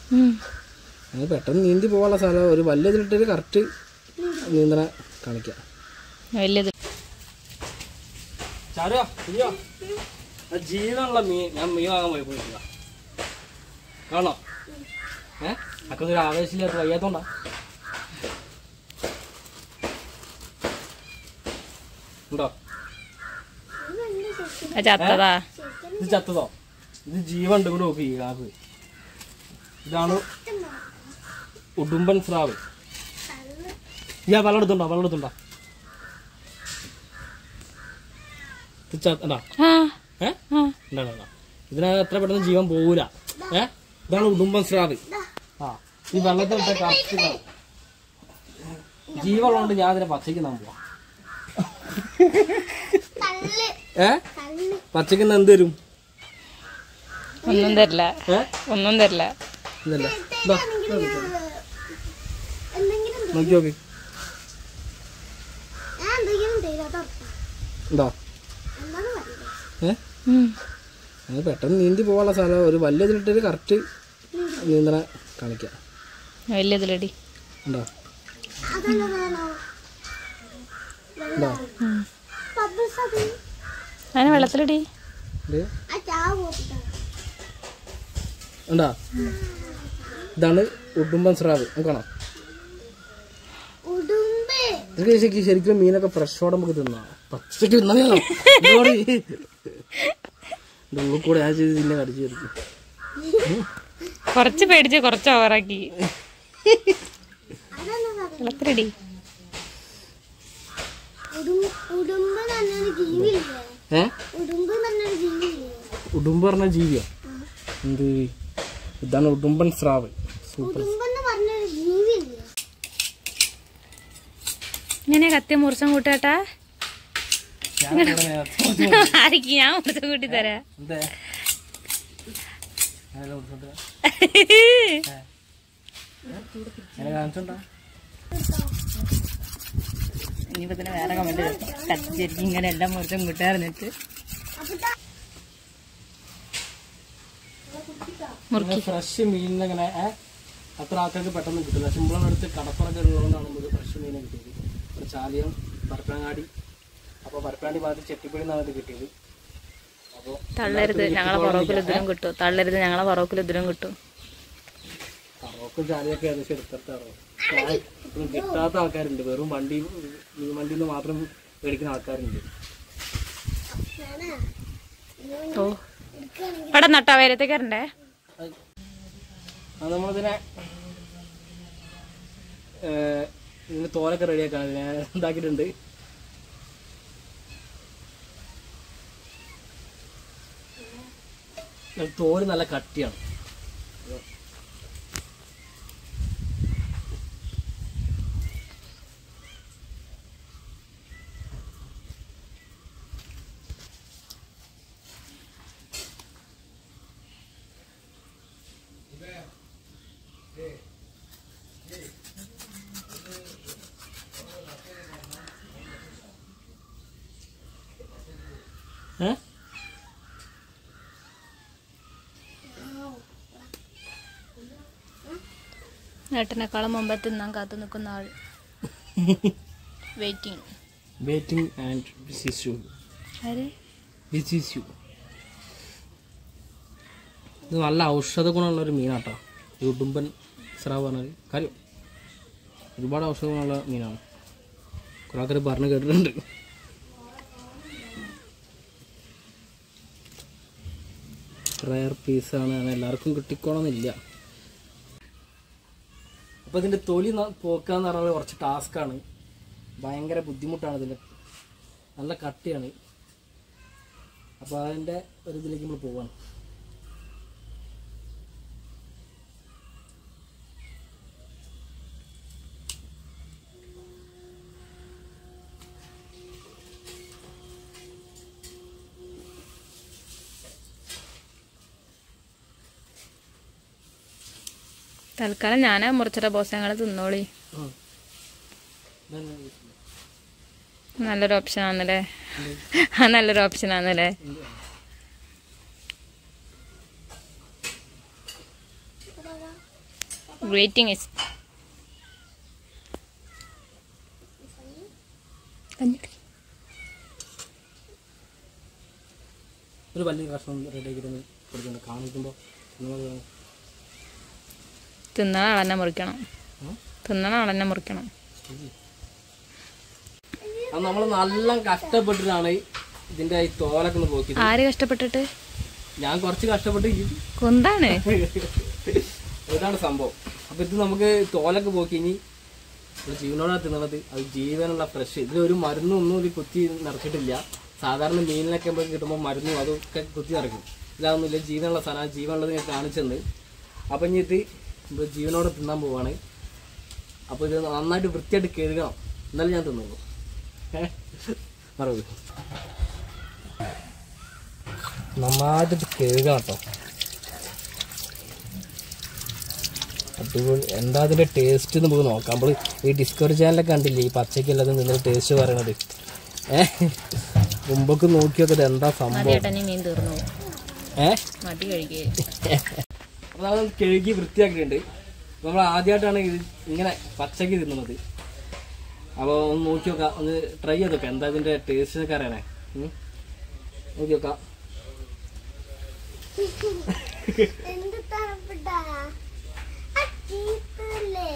ഉം. അത് പെട്ടെന്ന് നീന്തി പോകാനുള്ള സ്ഥലം ഒരു വലിയ ഇതിലിട്ടൊരു കറക്റ്റ് നീന്തണം കാണിക്കാം വലിയത് ചാരുവാ ഇല്ലയോ ആ ജീവനുള്ള മീൻ ഞാൻ മീൻ വാങ്ങാൻ പോയി പോയിട്ടില്ല കാണോ ഏ അക്കൊന്നൊരു ആവേശമില്ലാത്ത വയ്യാത്തോണ്ടാ ഉണ്ടോ ആ ചത്തതാ ഇത് ചത്തതോ ഇത് ജീവണ്ട് കൂടെ നോക്കി കാക്ക് ഇതാണ് ഉടുമ്പൻ സ്രാവ് ഞാൻ വെള്ളം എടുത്തുണ്ടോ വെള്ളം എടുത്തുണ്ടോ ഇത് ചത്തണ്ടാ ആ ഏ ആ ഉണ്ടാ ഇതിനകത്ത് എത്ര പെട്ടെന്ന് ജീവൻ പോകൂല ഏ ഇതാണ് ഉടുമ്പൻ സ്രാവ് ആ ഈ വെള്ളത്തിൽ ഇട്ട കറക്റ്റ് കാണും ജീവനുള്ളതുകൊണ്ട് ഞാൻ അതിനെ പച്ചയ്ക്ക് നാൻ പോവാം ഏ പച്ചയ്ക്ക് എന്ത് തരും ഒന്നും തരില്ല ഏ ഒന്നും തരില്ല ഇതല്ലേ ഇതാ, ഇതാ കിട്ടും. നോക്കി നോക്കി ഉണ്ടോ ഏ ഉം. അത് പെട്ടെന്ന് നീന്തി പോകാനുള്ള സ്ഥലം ഒരു വലിയ ഇതിലിട്ടൊരു കറക്റ്റ് നീന്തണം കാണിക്കാം വലിയതിലടി ഉണ്ടോ ഉണ്ടോ ഉം. അതിന് വെള്ളത്തിലടി ഇത് ഉണ്ടോ ഇതാണ് ഉടുമ്പൻ സ്രാവ് നോക്കണം എനിക്ക് ശരിക്കും ശരിക്കും മീനൊക്കെ ഫ്രഷോടെ നമുക്ക് തിന്നാം പച്ചക്ക് തിന്നാ ഉള്ളിൽ കൂടെ ആ ചെയ്ത് പിന്നെ കടിച്ചു തീർക്കും കുറച്ച് പേടിച്ച് കുറച്ച് ഓവറാക്കി വെള്ളത്തിലടി ഉടുമ്പ് നല്ലൊരു ജീവിയില്ലേ ഏ ഉടുമ്പ് നല്ലൊരു ജീവിയില്ലേ ഉടുമ്പ് പറഞ്ഞ ജീവിയാ എന്ത് ഇതാണ് ഉടുമ്പൻ സ്രാവ് സൂപ്പർ ഉടുമ്പെന്ന് പറഞ്ഞൊരു ജീവിയില്ലേ ഇങ്ങനെ കത്തി മുറിച്ചം കൂട്ടാട്ടാ ആർക്ക് ഞാൻ മുറിച്ചം കൂട്ടി തരാ എന്തേ അങ്ങനെ കൊടുത്തോട്ടെ. അങ്ങനെ കാണിച്ചോണ്ടാ ഇനിയിപ്പോ തന്നെ വേറെ കമന്റ് കത്തിച്ചേരിക്കും ഇങ്ങനെ എല്ലാം മുറിച്ചും കൂട്ടാറിഞ്ഞിട്ട് മുറുക്കി ഫ്രഷ് മീനിനെ ഇങ്ങനെ ഏ, അത്ര ആൾക്കാർക്ക് പെട്ടെന്ന് കിട്ടില്ല സിമ്പിളാണ് എടുത്ത് കടപ്പുറൊക്കെ ഉള്ളതുകൊണ്ടാണ് നമുക്ക് ഫ്രഷ് മീനെ കിട്ടിയത് ഇവിടെ ചാലിയം പരപ്പനങ്ങാടി അപ്പോൾ പരപ്പനങ്ങാടി ഭാഗത്ത് ചെട്ടിപ്പടി നിന്നാണ് ഇത് കിട്ടിയത് അപ്പോൾ തള്ളരുത് ഞങ്ങളെ പറവക്കിൽ ഇതിനും കിട്ടും തള്ളരുത് ഞങ്ങളെ പറവക്കിൽ ഇതിനും കിട്ടും കറോക്കും ചാലിയൊക്കെ ഏകദേശം എടുത്തിട്ടാറോ കിട്ടാത്ത ആൾക്കാരുണ്ട് വെറും വണ്ടി മീൻ വണ്ടിയിൽ നിന്ന് മാത്രം മേടിക്കുന്ന ആൾക്കാരുണ്ട് ഓ ഇവിടെ നട്ടാ വരത്തേക്ക് വരണ്ടേ അത് നമ്മളിതിനെ ഏഹ്, ഇതിന് തോലൊക്കെ റെഡിയാക്കാൻ ഇതിനെ ഇതാക്കിയിട്ടുണ്ട് ഇത് തോല് നല്ല കട്ടിയാണ് ഏഹ് ഏട്ടനേക്കാളും മുമ്പേ തിന്നാൻ കാത്തു നിൽക്കുന്ന ആൾ വെയിറ്റിംഗ് വെയിറ്റിംഗ് ആൻഡ് ബിസിസ് ആര് ബിസിസ് ഇത് നല്ല ഔഷധ ഗുണമുള്ള ഒരു മീനാട്ടോ ഈ ഉടുമ്പൻ സ്രാവ് പറഞ്ഞത് കാര്യം ഒരുപാട് ഔഷധ ഗുണമുള്ള മീനാണ് കുറെ ആൾക്കാർ പറഞ്ഞു കേട്ടിട്ടുണ്ട് റയർ പീസാണ് അത് എല്ലാവർക്കും കിട്ടിക്കോണമെന്നില്ല അപ്പോൾ ഇതിൻ്റെ തൊലി ന- പോക്കാന്ന് പറഞ്ഞാൽ കുറച്ച് ടാസ്ക്കാണ് ഭയങ്കര ബുദ്ധിമുട്ടാണ് ഇതിൻ്റെ നല്ല കട്ടിയാണ് അപ്പോൾ അതിൻ്റെ ഒരു ഇതിലേക്ക് നമ്മൾ പോവാണ് തൽക്കാലം ഞാനാ മുറിച്ചിട്ട ബോസ് ഞങ്ങൾ തിന്നോളി ഉം. ഇതാണ് നല്ലൊരു ഓപ്ഷൻ ആണല്ലേ ആ നല്ലൊരു ഓപ്ഷൻ ആണല്ലേ വെയിറ്റിംഗ് ഇസ് ഒരു വലിയ കഷ്ണം റെഡി ആക്കിയിട്ട് കൊടുക്കുന്നുണ്ട് കാണിക്കുമ്പോൾ നിങ്ങൾ തിന്നണ ആളെന്നെ മുറിക്കണം ഉം? തിന്നണ ആളെന്നെ മുറിക്കണം അത് നമ്മൾ നല്ല കഷ്ടപ്പെട്ടിട്ടാണ് ഇതിന്റെ ഈ തോലൊക്കെ ഒന്ന് പോക്കിയത് ആര് കഷ്ടപ്പെട്ടിട്ട് ഞാൻ കുറച്ച് കഷ്ടപ്പെട്ട് ഈ കൊന്താണ് ഇതാണ് സംഭവം അപ്പൊ ഇത് നമുക്ക് തോലൊക്കെ പോക്കി ഇനി ഒരു ജീവനോടാണ് തിന്നണത് അത് ജീവനുള്ള ഫ്രഷ് ഇതിൽ ഒരു മരുന്നും ഒന്നും ഇത് കുത്തി നിറച്ചിട്ടില്ല സാധാരണ മീനിനൊക്കെ നമുക്ക് കിട്ടുമ്പോൾ മരുന്നും അതൊക്കെ കുത്തി നിറയ്ക്കും ഇതൊന്നുമില്ല ജീവനുള്ള സാധനം ജീവനുള്ളത് ഞാൻ കാണിച്ചെന്ന് അപ്പൊ ഇനി ഇത് ഇപ്പൊ ജീവനോടെ തിന്നാൻ പോവാണ് അപ്പൊ ഇത് നന്നായിട്ട് വൃത്തിയായിട്ട് കഴുകണം എന്നാലും ഞാൻ തിന്നുള്ളൂ ഏഹ് മറവ് നന്നായിട്ട് കഴുകണം കേട്ടോ അടിപൊളി എന്താ അതിന്റെ ടേസ്റ്റ് നമുക്ക് നോക്കാം നമ്മൾ ഈ ഡിസ്കവറി ചാനലൊക്കെ കണ്ടില്ലേ ഈ പച്ചക്കല്ലാതെ നിന്നൊരു ടേസ്റ്റ് പറയണത് ഏഹ് മുമ്പൊക്കെ നോക്കിയൊക്കെ ഇത് എന്താ മതി സംഭവം ഏട്ടനി മീൻ തീർന്നു പോകും. ഏഹ് മതി കഴുകി അപ്പോൾ നമ്മൾ കഴുകി വൃത്തിയാക്കിയിട്ടുണ്ട് നമ്മൾ ആദ്യമായിട്ടാണ് ഇത് ഇങ്ങനെ പച്ചക്ക് തിന്നുന്നത് അപ്പോൾ ഒന്ന് നോക്കി നോക്കാം ഒന്ന് ട്രൈ ചെയ്ത് നോക്കാം എന്താ ഇതിന്റെ ടേസ്റ്റ് ഒക്കെ അറിയണേ ഉം. നോക്കി നോക്കാം എന്ത് തണുപ്പിട്ടാ ആ ചീത്തല്ലേ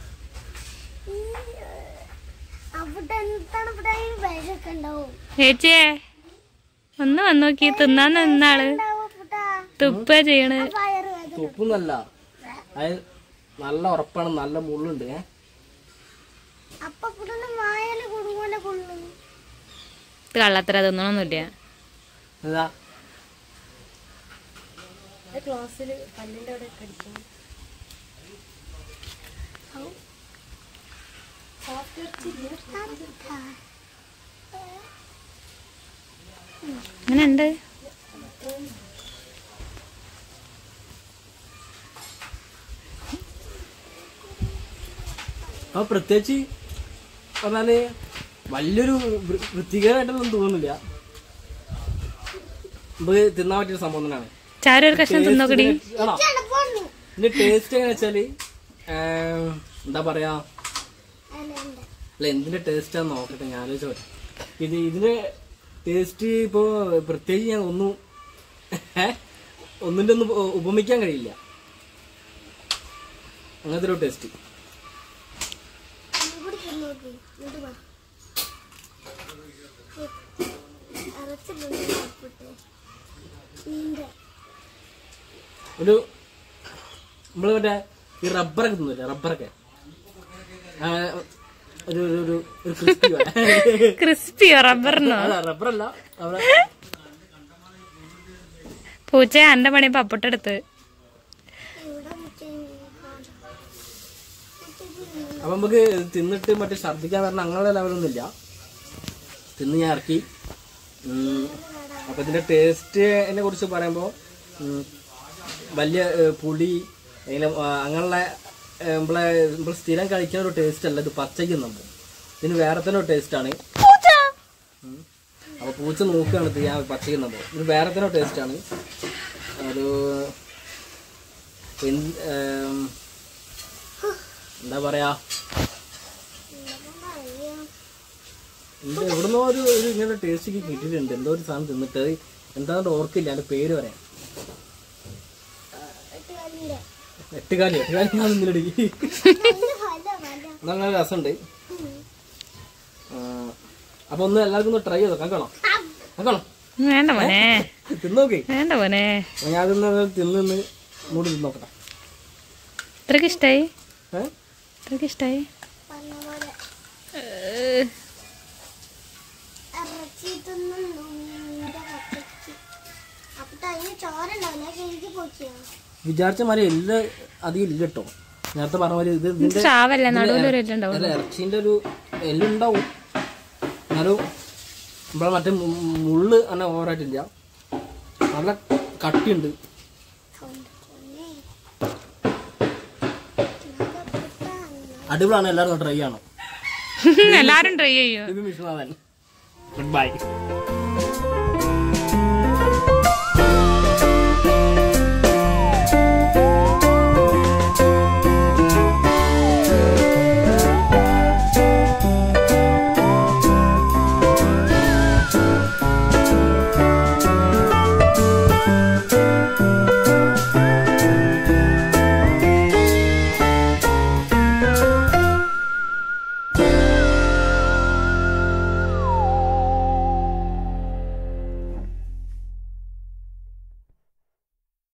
അവിടെ എന്ത് തണുപ്പിട്ടാ ഈ വിഷമൊക്കെ ഉണ്ടാവും ചേച്ചിയെ ഒന്ന് വന്ന് നോക്കി തിന്നാൻ നിന്നാള് ഉണ്ടാവും പുട്ടാ തുപ്പ ചെയ്യണ് വയറ് വേദന തുപ്പൊന്നല്ല അത് നല്ല ഉറപ്പാണ് നല്ല മുള്ളുണ്ട് ഏ അപ്പൊ പുട്ടന് വായല് കുടുങ്ങോലെ കൊള്ളും ഇത് കള്ളത്തര തിന്നണമൊന്നുമില്ല എന്താ ക്ലാസ്സില് പല്ലിന്റെ അവിടെ കടിക്കും അങ്ങനെ ഉണ്ട് അപ്പൊ പ്രത്യേകിച്ച് പറഞ്ഞാല് വലിയൊരു വൃ- വൃത്തികേടായിട്ടൊന്നും തോന്നുന്നില്ല നമുക്ക് തിന്നാൻ പറ്റിയ സംഭവം തന്നെയാണ് ചാരു ഒരു കഷ്ണം തിന്നോക്കടി ആണോ ഇതിന്റെ ടേസ്റ്റ് എങ്ങനെ വെച്ചാല് ഏം, എന്താ പറയാ അല്ല എന്തിന്റെ ടേസ്റ്റ് ആണെന്ന് നോക്കട്ടെ ഞാൻ ആലോചിച്ചോ ഇത് ഇതിന്റെ ടേസ്റ്റ് ഇപ്പോ പ്രത്യേകിച്ച് ഞാൻ ഒന്നും ഏ? ഒന്നിന്റെ ഒന്നും ഉപ- ഉപമിക്കാൻ കഴിയില്ല അങ്ങനത്തെ ഒരു ടേസ്റ്റ് ഒരു നമ്മള് മറ്റേ ഈ റബ്ബറൊക്കെ തിന്നില്ലേ റബ്ബറൊക്കെ ആ, ഒരു ഒരു ഒരു ഒരു ക്രിസ്പി ക്രിസ്പിയോ റബ്ബറിനോ അല്ല റബ്ബറല്ല അവിടെ പൂച്ച എന്റെ പണി പപ്പട്ടെടുത്ത് അപ്പൊ നമുക്ക് തിന്നിട്ട് മറ്റേ ഛർദ്ദിക്കാൻ പറഞ്ഞ അങ്ങനെ ലെവലൊന്നും ഇല്ല തിന്ന് ഞാൻ ഇറക്കി ഉം. അപ്പൊ ഇതിന്റെ ടേസ്റ്റിനെ കുറിച്ച് പറയുമ്പോൾ വലിയ ഏ, പുളി അല്ലെങ്കിൽ ആ, അങ്ങനെയുള്ള ഏ, നമ്മളെ നമ്മൾ സ്ഥിരം കഴിക്കുന്ന ഒരു ടേസ്റ്റ് അല്ല ഇത് പച്ചയ്ക്ക് നമ്മൾ ഇതിന് വേറെ തന്നെ ഒരു ടേസ്റ്റ് ആണ് ഉം. അപ്പൊ പൂച്ച നോക്കുകയാണ് ഇത് ഞാൻ പച്ചയ്ക്ക് നമ്മൾ ഇത് വേറെ തന്നെ ടേസ്റ്റ് ആണ് ഒരു എന്ത് ഏം, എന്താ പറയാ ഇത് എവിടുന്നോ ഒരു ഒരു ഇങ്ങനെ ടേസ്റ്റ് ഒക്കെ കിട്ടിയിട്ടുണ്ട് എന്തോ ഒരു സാധനം തിന്നിട്ട് അത് എന്താണെന്ന് ഓർക്കില്ല അതിന്റെ പേര് പറയാം എട്ടുകാലി എട്ടുകാലി ഞാൻ നിന്നിലടി നല്ല രസമുണ്ട് ആ, അപ്പൊ ഒന്ന് എല്ലാവർക്കും ഒന്ന് ട്രൈ ചെയ്തോ കാണോ കാണോ വേണ്ട മോനെ തിന്നോക്കേ വേണ്ട മോനെ ഞാൻ തിന്ന് തിന്ന് നിന്ന് മൂടി തിന്നോക്കട്ടെ ഇത്രക്ക് ഇഷ്ടായി ഏഹ് ഇത്രക്ക് ഇഷ്ടായി അപ്പൊ അതിന് ചോറുണ്ടാവില്ല കഴുകി പോക്കിയോ വിചാരിച്ച മാതിരി എല്ലാം അധികം ഇല്ല കേട്ടോ നേരത്തെ പറഞ്ഞ മാതിരി ഇത് ഇതിന്റെ ചാവല്ലേ നടുവിലൊരു എല്ലുണ്ടാവും അല്ല ഇറച്ചിന്റെ ഒരു എല്ലുണ്ടാവും എന്നാലും ഇവിടെ മറ്റേ മു- മുള്ള് അങ്ങനെ ഓവറായിട്ടില്ല നല്ല കട്ടിയുണ്ട് അടിപൊളിയാണ് എല്ലാവരും ട്രൈ ചെയ്യണം എല്ലാരും ട്രൈ ചെയ്യും ഇത് വിശ്വനാഥൻ ഗുഡ് ബൈ